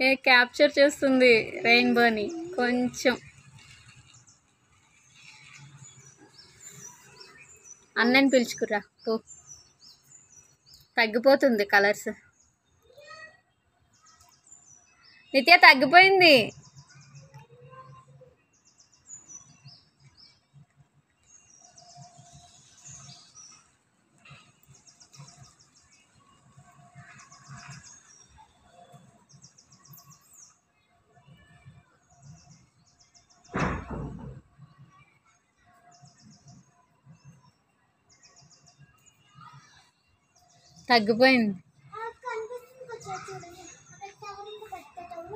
ఏ capture చేస్తుంది రెయిన్బోని కొంచెం అన్నని పిలుచుకురా పో తగ్గిపోతుంది కలర్స్ నిత్య తగ్గిపోయింది తగ్గిపోయింది కనిపిస్తుంది కొంచెం చూడండి అక్కడ టవర్ పెట్టేటప్పుడు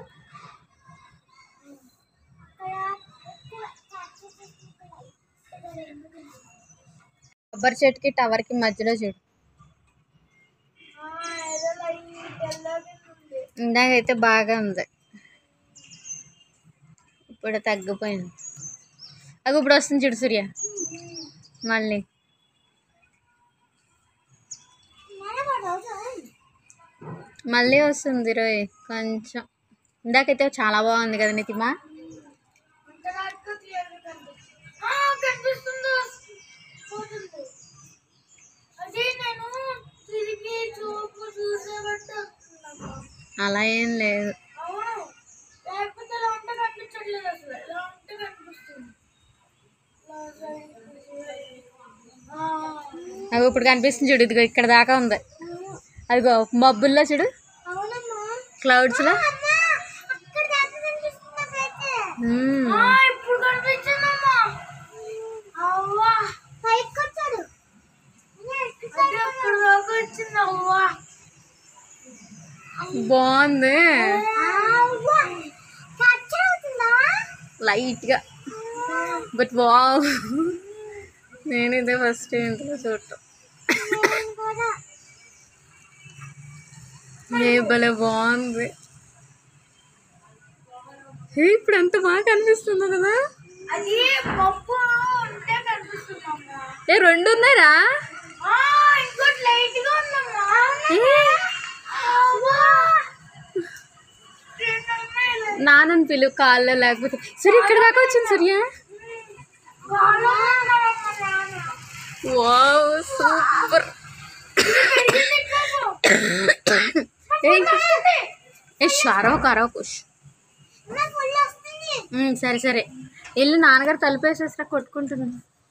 అక్కడ ఎక్కువ క్యాప్చర్ చేసి ఇక్కడ ఇక్కడ రెండు కొబ్బరి చెట్టుకి టవర్కి మధ్యలో చూడు ఏదో లైట్ తెల్లగా ఉంది ఇందాకైతే బాగా ఉంది ఇప్పుడు తగ్గిపోయింది అది ఇప్పుడు వస్తుంది చూడు సూర్య మళ్ళీ మళ్ళీ వస్తుంది రోయ్ కొంచెం ఇందాకైతే చాలా బాగుంది కదా నితిమా కనిపిస్తుంది పోతుంది అదే నేను తిరిగి చూపు చూసేబట్టి వస్తుందమ్మా అలా ఏం లేదు అవును లేకపోతే ఇలా ఉంటే కనిపించట్లేదు అసలు ఇలా ఉంటే కనిపిస్తుంది ఇలా సైడ్ ఆ. అది ఇప్పుడు కనిపిస్తుంది చూడు ఇదిగో ఇక్కడ దాకా ఉంది అదిగో మబ్బుల్లో చూడు అవునమ్మా క్లౌడ్స్లో అమ్మా, అక్కడ దాకా కనిపిస్తుంది నాకైతే. మ్మ్. ఆ, ఇప్పుడు కనిపించిందమ్మా అవ్వా పైకి వచ్చాడు అదే అక్కడ దాకా వచ్చింది అవ్వా బాగుంది అవ్వా క్యాప్చర్ అవుతుందా లైట్గా బట్ వావ్ నేను ఇదే ఫస్ట్ ఇంట్లో చూడటం నేను కూడా ఏ భలే బాగుంది ఏ, ఇప్పుడు ఎంత బాగా కనిపిస్తుందో కదా అది పప్పు ఉంటే కనిపిస్తుందమ్మా ఏ రెండు ఉన్నారా ఆ, ఇంకోటి లైట్ గా ఉందమ్మా ఏ, అవ్వా రెండు ఉన్నాయి నాన్నని పిలువు కాళ్ళు లేకపోతే సరే ఇక్కడ దాకా వచ్చింది సూర్య వాళ్ళు ఉన్నారమ్మా నాన్న. వావ్ సూపర్ పెరిగింది ఎక్కువ. ఏ ఏ షారో కరో కుష్ నాకు ఫుల్ వస్తుంది ఉమ్, సరే సరే వెళ్ళి నాన్నగారు తలుపేసేస్తా కొట్టుకుంటుంది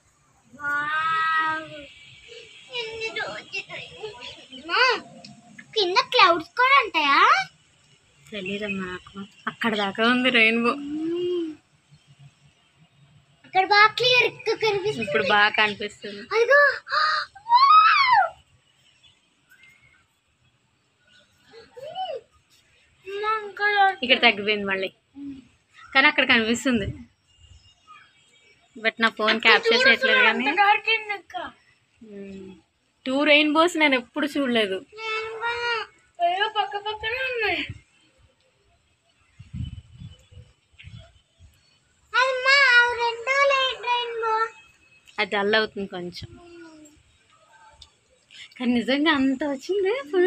ఎన్ని రోజులు కింద క్లౌడ్స్ కూడా ఉంటాయా తెలీదమ్మా నాకు అక్కడ దాకా ఉంది రెయిన్బో అక్కడ బాగా క్లియర్ కనిపిస్తుంది ఇప్పుడు బాగా కనిపిస్తుంది అదిగో ఇక్కడ తగ్గిపోయింది మళ్ళీ కానీ అక్కడ కనిపిస్తుంది బట్ నా ఫోన్ క్యాప్చర్ చేయట్లేదు కానీ టూ రెయిన్బోస్ నేను ఎప్పుడు చూడలేదు అయ్యో పక్క పక్కనే ఉన్నాయి అమ్మా రెండో లైట్ రెయిన్బో అది డల్ అవుతుంది కొంచెం కానీ నిజంగా అంత వచ్చింది ఫుల్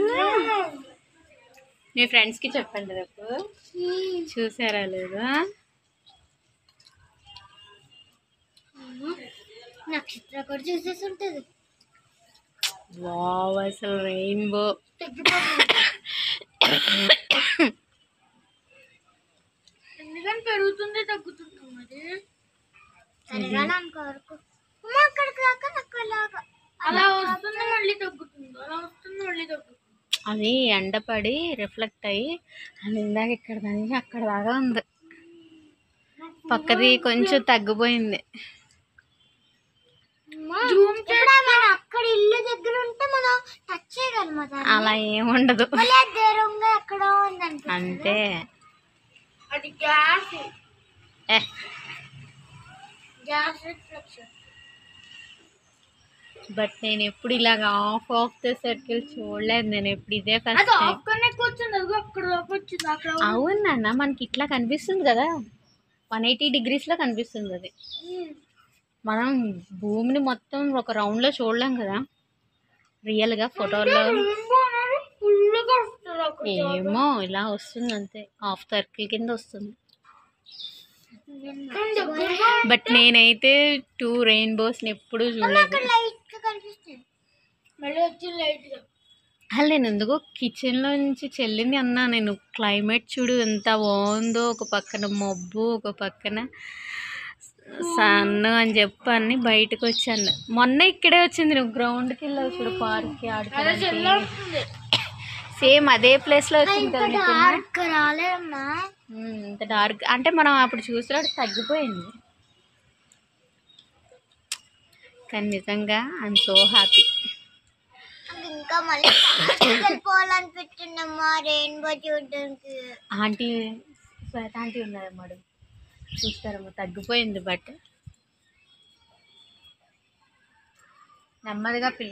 మీ ఫ్రెండ్స్కి చెప్పండి రేపు చూసారా లేదా నక్షత్రం కూడా చూసేసి ఉంటుంది వావ్ అసలు రెయిన్బో ఎందుకని పెరుగుతుంది తగ్గుతుంది మరి పెరగాలి అనుకో వరకు అమ్మ అక్కడికి దాకా అక్కడలాగా అలా వస్తుంది మళ్ళీ తగ్గుతుంది అలా వస్తుంది మళ్ళీ తగ్గుతుంది అది ఎండపడి రిఫ్లెక్ట్ అయ్యి అది ఇందాక ఇక్కడ దానికి అక్కడ దాకా ఉంది పక్కది కొంచెం తగ్గిపోయింది జూమ్ మనం అక్కడ ఇల్లు దగ్గర ఉంటే మనం టచ్ చేయగలం అలా ఏముండదు మళ్ళీ దూరంగా ఎక్కడో ఉందంట అంతే అది గ్యాస్ ఏ గ్యాస్ రిఫ్లెక్షన్ బట్ నేను ఎప్పుడు ఇలాగ ఆఫ్ ఆఫ్ ద సర్కిల్ చూడలేదు నేను ఎప్పుడు ఇదే అది ఫస్ట్ టైం అక్కడనే కూర్చుంది అది అక్కడ దాకా వచ్చింది అక్కడ అవునన్న మనకి ఇట్లా కనిపిస్తుంది కదా వన్ ఎయిటీ డిగ్రీస్లో కనిపిస్తుంది అది మనం భూమిని మొత్తం ఒక రౌండ్లో చూడలేం కదా రియల్గా ఫోటోలో ఫుల్గా వస్తుంది ఒక ఏమో ఇలా వస్తుంది అంతే హాఫ్ సర్కిల్ కింద వస్తుంది కానీ దగ్గరగా బట్ నేనైతే టూ రెయిన్బోస్ని ఎప్పుడూ చూడలేదు లైట్ గా కనిపిస్తుంది మళ్ళీ వచ్చి లైట్ గా అసలు నేను ఎందుకో కిచెన్లో నుంచి చెల్లింది అన్నా నేను క్లైమేట్ చూడు ఎంత బాగుందో ఒక పక్కన మబ్బు ఒక పక్కన సన్ అని చెప్పి అన్ని బయటకు వచ్చాను మొన్న ఇక్కడే వచ్చింది నువ్వు గ్రౌండ్కి వెళ్ళావు చూడు పార్క్కి అదే చెల్లి ఆడుకోవడానికి వస్తుంది సేమ్ అదే ప్లేస్లో వచ్చింది కదా నీకు ఉన్న? డార్క్ రాలేమ్మా ఉమ్, ఇంత డార్క్ అంటే మనం అప్పుడు చూసినప్పుడు తగ్గిపోయింది కానీ నిజంగా ఐఎమ్ సో హ్యాపీ ఇంకా మళ్ళీ వెళ్ళిపోవాలనిపిస్తుందమ్మా రెయిన్బో చూడడానికి ఆంటీ శ్వేత ఆంటీ ఉన్నదమ్మాడు చూస్తారమ్మా తగ్గిపోయింది బట్ నెమ్మదిగా పిల్ల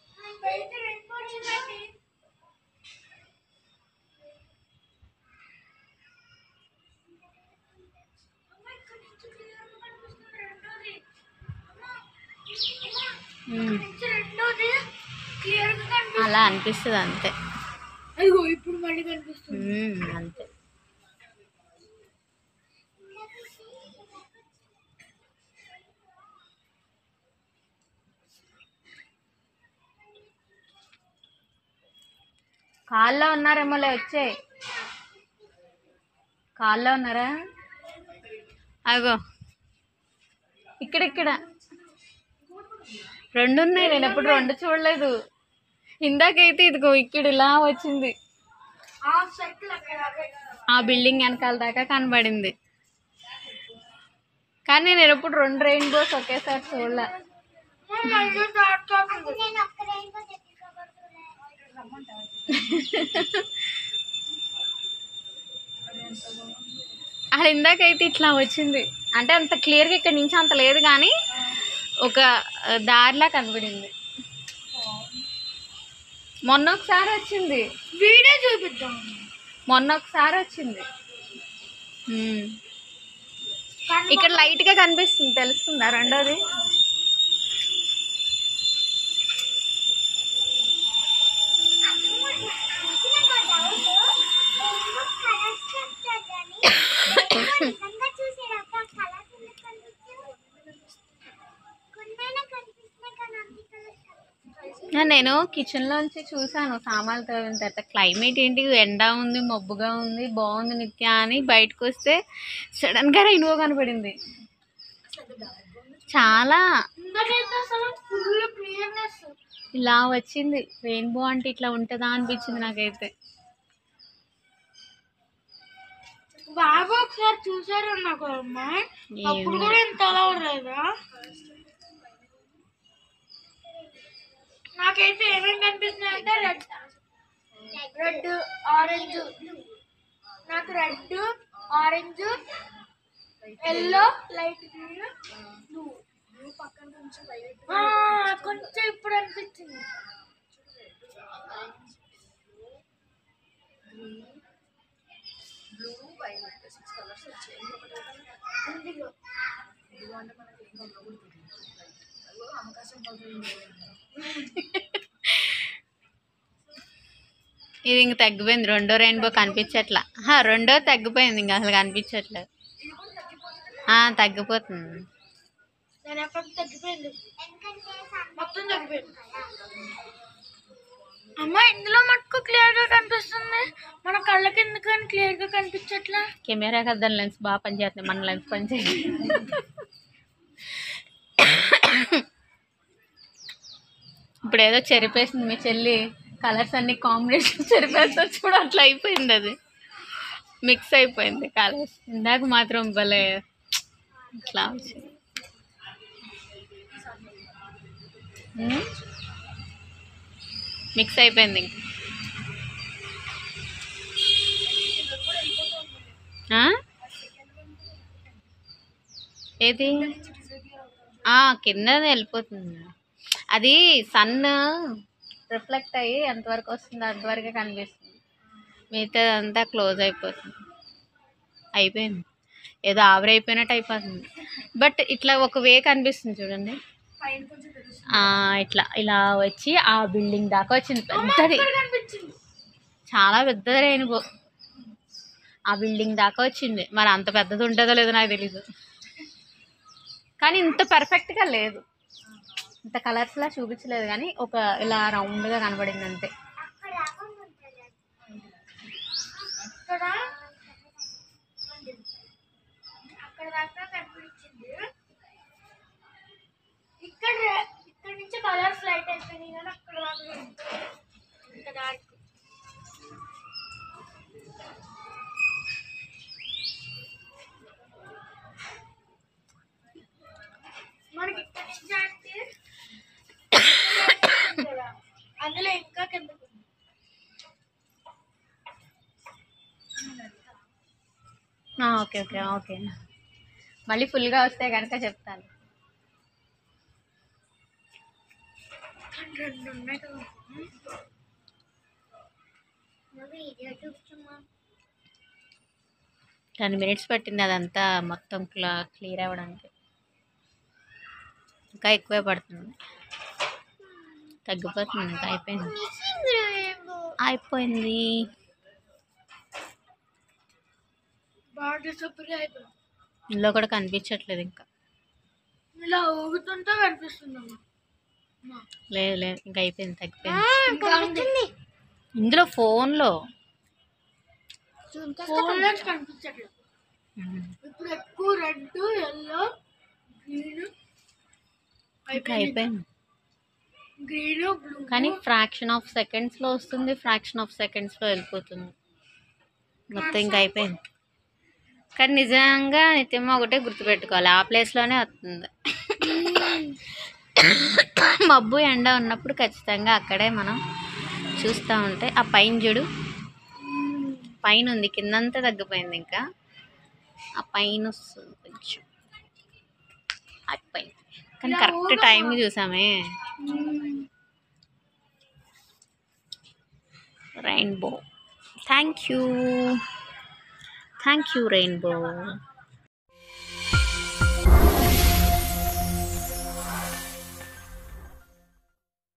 ఉమ్, రెండోది క్లియర్ గా కనిపిస్తుంది అలా అనిపిస్తుంది అంతే అయ్యో ఇప్పుడు మళ్ళీ కనిపిస్తుంది ఉమ్, అంతే కాల్లో ఉన్నారేమోలే వచ్చే కాల్లో ఉన్నారా అగో ఇక్కడ ఇక్కడ రెండు ఉన్నాయి నేను ఎప్పుడు రెండు చూడలేదు ఇందాకైతే ఇదిగో ఇక్కడ ఇలా వచ్చింది హాఫ్ సర్కిల్ అక్కడ ఆ బిల్డింగ్ వెనకాల దాకా కనబడింది కానీ నేను ఎప్పుడు రెండు రెయిన్బోస్ ఒకేసారి చూడలే మళ్ళీ డార్క్ అవుతుంది నేను ఒక్క రెయిన్బో అసలు ఇందాకైతే ఇట్లా వచ్చింది అంటే అంత క్లియర్గా ఇక్కడ నుంచి అంత లేదు కానీ ఒక ఆ, దారిలా కనబడింది మొన్న ఒకసారి వచ్చింది వీడియో చూపిద్దాం మొన్న ఒకసారి వచ్చింది ఉమ్. కానీ ఇక్కడ లైట్గా కనిపిస్తుంది తెలుస్తుందా రెండోది నేను కిచెన్లోంచి చూసాను సామాన్లు తోమిన తర్వాత క్లైమేట్ ఏంటి ఎండ ఉంది మబ్బుగా ఉంది బాగుంది నిత్య అని బయటకు వస్తే సడన్గా రెయిన్బో కనపడింది చాలా ఇందాకైతే అసలు ఫుల్ క్లియర్నెస్ ఇలా వచ్చింది రెయిన్బో అంటే ఇట్లా ఉంటుందా అనిపించింది నాకైతే బాబు ఒకసారి చూసారు నాకు అమ్మ అప్పుడు కూడా ఇంత అలా ఉండలేదా నాకైతే ఏమేమి కనిపిస్తున్నాయి అంటే రెడ్ రెడ్ ఆరెంజ్ నాకు red orange yellow light green blue కొంచెం ఇప్పుడు అనిపించింది ఇందులో ఇది ఇంక తగ్గిపోయింది రెండో రెయిన్బో కనిపించట్లా హా, రెండో తగ్గిపోయింది ఇంకా అసలు కనిపించట్లేదు ఆ, తగ్గిపోతుంది నేను ఎప్పటికి తగ్గిపోయింది మొత్తం తగ్గిపోయింది అమ్మ ఇందులో మటుకు క్లియర్ గా కనిపిస్తుంది మన కళ్ళకి ఎందుకని క్లియర్ గా కనిపించట్లా కెమెరా కదా లెన్స్ బాగా పనిచేస్తుంది మన లెన్స్ పనిచేయదు ఇప్పుడు ఏదో చెరిపేసింది మీ చెల్లి కలర్స్ అన్ని కాంబినేషన్ చెరిపేస్తా చూడు అట్లా అయిపోయింది అది మిక్స్ అయిపోయింది కలర్స్ ఇందాక మాత్రం భలే ఇట్లా వచ్చింది మిక్స్ అయిపోయింది ఇంక ఆ? ఏది ఆ, కింద వెళ్ళిపోతుంది అది సన్ రిఫ్లెక్ట్ అయ్యి ఎంతవరకు వస్తుందో అంతవరకే కనిపిస్తుంది మిగతా అంతా క్లోజ్ అయిపోతుంది అయిపోయింది ఏదో ఆవిరి అయిపోయినట్టు అయిపోతుంది బట్ ఇట్లా ఒక వే కనిపిస్తుంది చూడండి ఆ, ఇట్లా ఇలా వచ్చి ఆ బిల్డింగ్ దాకా వచ్చింది పెద్దది కనిపించింది చాలా పెద్ద రెయిన్బో ఆ బిల్డింగ్ దాకా వచ్చింది మరి అంత పెద్దది ఉంటుందో లేదో నాకు తెలీదు కానీ ఇంత పర్ఫెక్ట్గా లేదు ఇంత కలర్స్లా చూపించలేదు కానీ ఒక ఇలా రౌండ్గా కనబడింది అంతే అక్కడ దాకా ఉంటుంది. అక్కడ అక్కడ దాకా కనిపించింది ఇక్కడ ఇక్కడ నుంచి కలర్స్ లైట్ అయిపోయినాయి కానీ అక్కడ దాకా లేదు. ఇంత డార్క్ మనకి ఇక్కడ నుంచి అంటే కదా. అందులో ఇంకా కిందకు ఉంది. ఆ, ఓకే ఓకే ఓకే మళ్ళీ ఫుల్గా వస్తే కనుక చెప్తాను కానీ రెండు ఉన్నాయి కదా వీడియో చూస్తున్నా టెన్ మినిట్స్ పట్టింది అదంతా మొత్తం క్లా క్లియర్ అవ్వడానికి ఇంకా ఎక్కువే పడుతుంది తగ్గిపోతుంది ఇంకా అయిపోయింది మిస్సింగ్ రెయిన్బో అయిపోయింది బాగా డిసప్పాయింట్ అయిపోయింది ఇందులో కూడా కనిపించట్లేదు ఇంకా ఇలా ఊగుతుంటే కనిపిస్తుంది అమ్మ లేదు లేదు ఇంకా అయిపోయింది తగ్గిపోయింది కనిపిస్తుంది ఇందులో ఫోన్లో ఫోన్లో కనిపించట్లేదు ఇప్పుడు ఎక్కువ రెడ్ ఎల్లో గ్రీన్ ఇంకా అయిపోయింది గ్రీన్ బ్లూ కానీ ఫ్రాక్షన్ ఆఫ్ సెకండ్స్లో వస్తుంది ఫ్రాక్షన్ ఆఫ్ సెకండ్స్లో వెళ్ళిపోతుంది మొత్తం ఇంకా అయిపోయింది కానీ నిజంగా నిత్యమ్మ ఒకటే గుర్తుపెట్టుకోవాలి ఆ ప్లేస్లోనే వస్తుంది మబ్బు ఎండ ఉన్నప్పుడు ఖచ్చితంగా అక్కడే మనం చూస్తూ ఉంటే ఆ పైన చూడు పైన ఉంది కిందంతా తగ్గిపోయింది ఇంకా ఆ పైన వస్తుంది కొంచెం అయిపోయింది కానీ కరెక్ట్ టైం చూసామే rainbow thank you thank you rainbow